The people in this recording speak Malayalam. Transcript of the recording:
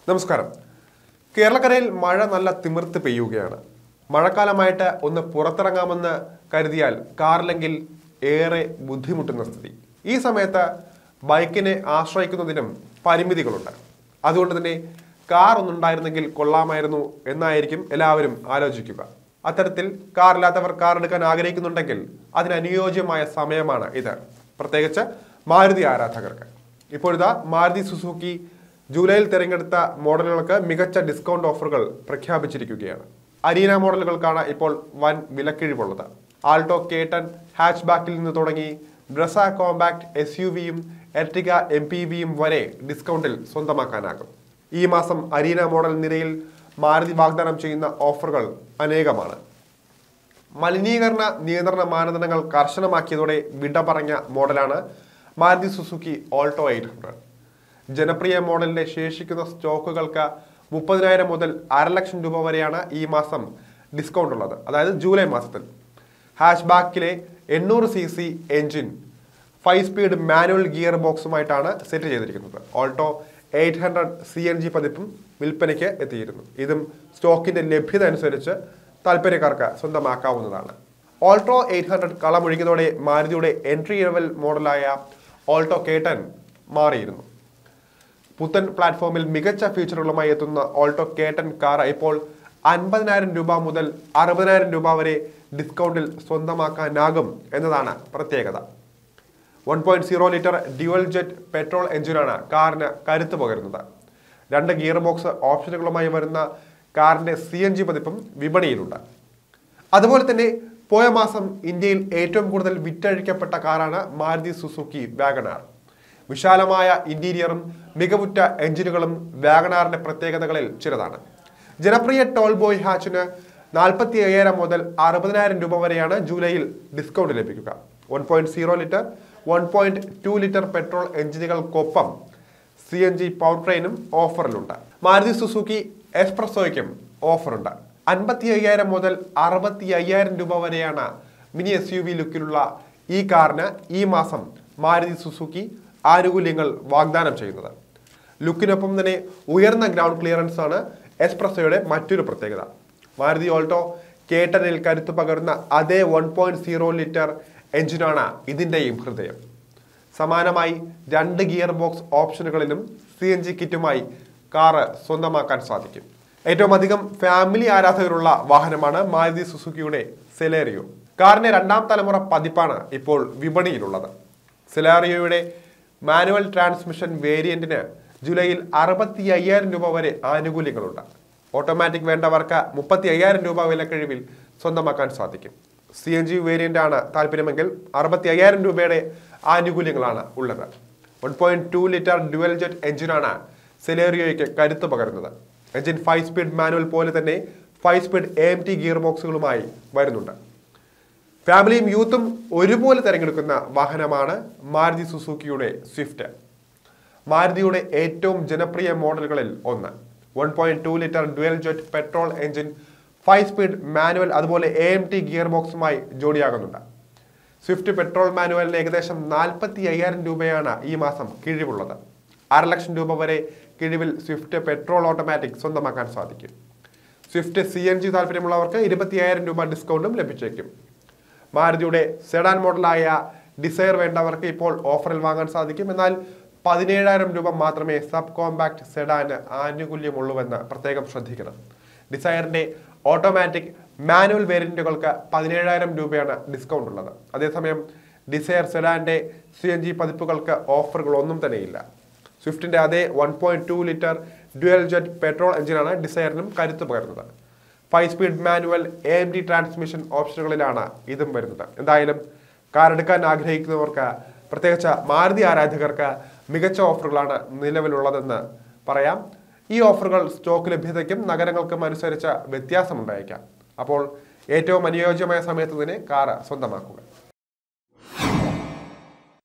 നമസ്കാരം കേരളക്കരയിൽ മഴ നല്ല തിമിർത്ത് പെയ്യുകയാണ് മഴക്കാലമായിട്ട് ഒന്ന് പുറത്തിറങ്ങാമെന്ന് കരുതിയാൽ കാറില്ലെങ്കിൽ ഏറെ ബുദ്ധിമുട്ടുന്ന സ്ഥിതി ഈ സമയത്ത് ബൈക്കിനെ ആശ്രയിക്കുന്നതിനും പരിമിതികളുണ്ട് അതുകൊണ്ട് തന്നെ കാർ ഒന്നുണ്ടായിരുന്നെങ്കിൽ കൊള്ളാമായിരുന്നു എന്നായിരിക്കും എല്ലാവരും ആലോചിക്കുക അത്തരത്തിൽ കാറില്ലാത്തവർ കാർ എടുക്കാൻ ആഗ്രഹിക്കുന്നുണ്ടെങ്കിൽ അതിന് അനുയോജ്യമായ സമയമാണ് ഇത് പ്രത്യേകിച്ച് മാരുതി ആരാധകർക്ക് ഇപ്പോഴിതാ മാരുതി സുസുക്കി ജൂലൈയിൽ തിരഞ്ഞെടുത്ത മോഡലുകൾക്ക് മികച്ച ഡിസ്കൗണ്ട് ഓഫറുകൾ പ്രഖ്യാപിച്ചിരിക്കുകയാണ് അരീന മോഡലുകൾക്കാണ് ഇപ്പോൾ വൻ വിലക്കിഴിവുള്ളത് ആൾട്ടോ കേട്ടൻ ഹാച്ച് ബാക്കിൽ നിന്ന് തുടങ്ങി ബ്രസ കോമ്പാക്ട് എസ് യു വിയും എർട്ടിക എം പി വിയും വരെ ഡിസ്കൗണ്ടിൽ സ്വന്തമാക്കാനാകും ഈ മാസം അരീന മോഡൽ നിരയിൽ മാരുതി വാഗ്ദാനം ചെയ്യുന്ന ഓഫറുകൾ അനേകമാണ് മലിനീകരണ നിയന്ത്രണ മാനദണ്ഡങ്ങൾ കർശനമാക്കിയതോടെ വിട പറഞ്ഞ മോഡലാണ് Maruti Suzuki Alto eight hundred ജനപ്രിയ മോഡലിന്റെ ശേഷിക്കുന്ന സ്റ്റോക്കുകൾക്ക് മുപ്പതിനായിരം മുതൽ അരലക്ഷം രൂപ വരെയാണ് ഈ മാസം ഡിസ്കൗണ്ട് ഉള്ളത് അതായത് ജൂലൈ മാസത്തിൽ ഹാഷ് ബാക്കിലെ എണ്ണൂറ് C C engine five speed manual gear ബോക്സുമായിട്ടാണ് സെറ്റ് ചെയ്തിരിക്കുന്നത് Alto eight hundred C N G പതിപ്പും വിൽപ്പനയ്ക്ക് എത്തിയിരുന്നു ഇതും സ്റ്റോക്കിന്റെ ലഭ്യത അനുസരിച്ച് താല്പര്യക്കാർക്ക് സ്വന്തമാക്കാവുന്നതാണ് ഓൾട്ടോ എയ്റ്റ് ഹൺഡ്രഡ് കളമൊഴുകിയതോടെ മാരുതിയുടെ എൻട്രി ലെവൽ മോഡലായ ഓൾട്ടോ കേട്ടൻ മാറിയിരുന്നു പുത്തൻ പ്ലാറ്റ്ഫോമിൽ മികച്ച ഫീച്ചറുകളുമായി എത്തുന്ന ഓൾട്ടോ കേട്ടൻ കാർ ഇപ്പോൾ അൻപതിനായിരം രൂപ മുതൽ അറുപതിനായിരം രൂപ വരെ ഡിസ്കൗണ്ടിൽ സ്വന്തമാക്കാനാകും എന്നതാണ് പ്രത്യേകത one point zero litre dual jet petrol എഞ്ചിനാണ് കാറിന് കരുത്ത് പകരുന്നത് രണ്ട് ഗിയർ ബോക്സ് ഓപ്ഷനുകളുമായി വരുന്ന കാറിന്റെ സി എൻ ജി പതിപ്പും വിപണിയിലുണ്ട് അതുപോലെ തന്നെ പോയ മാസം ഇന്ത്യയിൽ ഏറ്റവും കൂടുതൽ വിറ്റഴിക്കപ്പെട്ട കാറാണ് മാരുതി സുസുക്കി വാഗണാർ വിശാലമായ ഇന്റീരിയറും മികവുറ്റ എഞ്ചിനുകളും വാഗണാറിന്റെ പ്രത്യേകതകളിൽ ചിലതാണ് ജനപ്രിയ ടോൾ ബോയ് ഹാച്ചിന് നാൽപ്പത്തി അയ്യായിരം മുതൽ അറുപതിനായിരം രൂപ വരെയാണ് ജൂലൈയിൽ ഡിസ്കൗണ്ട് ലഭിക്കുക one point zero litre one point two litre petrol എഞ്ചിനുകൾക്കൊപ്പം സി എൻ ജി പവർ ട്രെയിനും ഓഫറിലുണ്ട് മാരുതി സുസുക്കി എക്സ്പ്രസോയ്ക്കും ഓഫറുണ്ട് അൻപത്തി അയ്യായിരം മുതൽ അറുപത്തി അയ്യായിരം രൂപ വരെയാണ് മിനി എസ് യു വി ലുക്കിലുള്ള ഈ കാറിന് ഈ മാസം മാരുതി സുസുക്കി ആനുകൂല്യങ്ങൾ വാഗ്ദാനം ചെയ്യുന്നത് ലുക്കിനൊപ്പം തന്നെ ഉയർന്ന ഗ്രൗണ്ട് ക്ലിയറൻസ് ആണ് എക്സ്പ്രസോയുടെ മറ്റൊരു പ്രത്യേകത മാരുതി ഓൾട്ടോ കേട്ടനിൽ കരുത്ത് പകരുന്ന അതേ വൺ പോയിന്റ് സീറോ ലിറ്റർ എഞ്ചിനാണ് ഇതിൻ്റെയും ഹൃദയം സമാനമായി രണ്ട് ഗിയർ ബോക്സ് ഓപ്ഷനുകളിലും സി എൻ ജി കിറ്റുമായി കാറ് സ്വന്തമാക്കാൻ സാധിക്കും ഏറ്റവും അധികം ഫാമിലി ആരാധകരുള്ള വാഹനമാണ് മാരുതി സുസുക്കിയുടെ സെലേറിയോ കാറിന്റെ രണ്ടാം തലമുറ പതിപ്പാണ് ഇപ്പോൾ വിപണിയിലുള്ളത് സെലാറിയോയുടെ മാനുവൽ ട്രാൻസ്മിഷൻ വേരിയന്റിന് ജൂലൈയിൽ അറുപത്തി അയ്യായിരം രൂപ വരെ ആനുകൂല്യങ്ങളുണ്ട് ഓട്ടോമാറ്റിക് വേണ്ടവർക്ക് മുപ്പത്തി അയ്യായിരം രൂപ വിലക്കഴിവിൽ സ്വന്തമാക്കാൻ സാധിക്കും സി എൻ ജി വേരിയന്റ് ആണ് താല്പര്യമെങ്കിൽ അറുപത്തി അയ്യായിരം രൂപയുടെ ആനുകൂല്യങ്ങളാണ് ഉള്ളത് one point two litre dual jet എഞ്ചിനാണ് സെലേറിയോയ്ക്ക് കരുത്ത് പകരുന്നത് എഞ്ചിൻ ഫൈവ് സ്പീഡ് മാനുവൽ പോലെ തന്നെ five speed A M T gear ബോക്സുകളുമായി വരുന്നുണ്ട് ഫാമിലിയും യൂത്തും ഒരുപോലെ തിരഞ്ഞെടുക്കുന്ന വാഹനമാണ് മാരുതി സുസുക്കിയുടെ സ്വിഫ്റ്റ് മാരുതിയുടെ ഏറ്റവും ജനപ്രിയ മോഡലുകളിൽ ഒന്ന് one point two litre dual jet petrol engine five speed manual അതുപോലെ എ എം ടി ഗിയർ ബോക്സുമായി ജോഡിയാകുന്നുണ്ട് സ്വിഫ്റ്റ് പെട്രോൾ മാനുവലിന് ഏകദേശം നാൽപ്പത്തി അയ്യായിരം രൂപയാണ് ഈ മാസം കിഴിവുള്ളത് അര ലക്ഷം രൂപ വരെ കിഴിവിൽ സ്വിഫ്റ്റ് പെട്രോൾ ഓട്ടോമാറ്റിക് സ്വന്തമാക്കാൻ സാധിക്കും സ്വിഫ്റ്റ് സി എൻ ജി താല്പര്യമുള്ളവർക്ക് ഇരുപത്തി അയ്യായിരം രൂപ ഡിസ്കൗണ്ടും ലഭിച്ചേക്കും മാരുതിയുടെ സെഡാൻ മോഡലായ ഡിസയർ വേണ്ടവർക്ക് ഇപ്പോൾ ഓഫറിൽ വാങ്ങാൻ സാധിക്കും എന്നാൽ പതിനേഴായിരം രൂപ മാത്രമേ സബ് കോമ്പാക്ട് സെഡാന് ആനുകൂല്യമുള്ളൂവെന്ന് പ്രത്യേകം ശ്രദ്ധിക്കണം ഡിസയറിന്റെ ഓട്ടോമാറ്റിക് മാനുവൽ വേരിയന്റുകൾക്ക് പതിനേഴായിരം രൂപയാണ് ഡിസ്കൗണ്ട് ഉള്ളത് അതേസമയം ഡിസയർ സെഡാന്റെ സി എൻ ജി പതിപ്പുകൾക്ക് ഓഫറുകളൊന്നും തന്നെയില്ല സ്വിഫ്റ്റിന്റെ അതേ one point two litre dual jet petrol എഞ്ചിനാണ് ഡിസയറിനും കരുത്ത് പകരുന്നത് five speed manual A M D transmission ഓപ്ഷനുകളിലാണ് ഇതും വരുന്നത് എന്തായാലും കാർ എടുക്കാൻ ആഗ്രഹിക്കുന്നവർക്ക് പ്രത്യേകിച്ച് മാരുതി ആരാധകർക്ക് മികച്ച ഓഫറുകളാണ് നിലവിലുള്ളതെന്ന് പറയാം ഈ ഓഫറുകൾ സ്റ്റോക്ക് ലഭ്യതയ്ക്കും നഗരങ്ങൾക്കും അനുസരിച്ച് വ്യത്യാസമുണ്ടായേക്കാം അപ്പോൾ ഏറ്റവും അനുയോജ്യമായ സമയത്ത് തന്നെ കാർ സ്വന്തമാക്കുക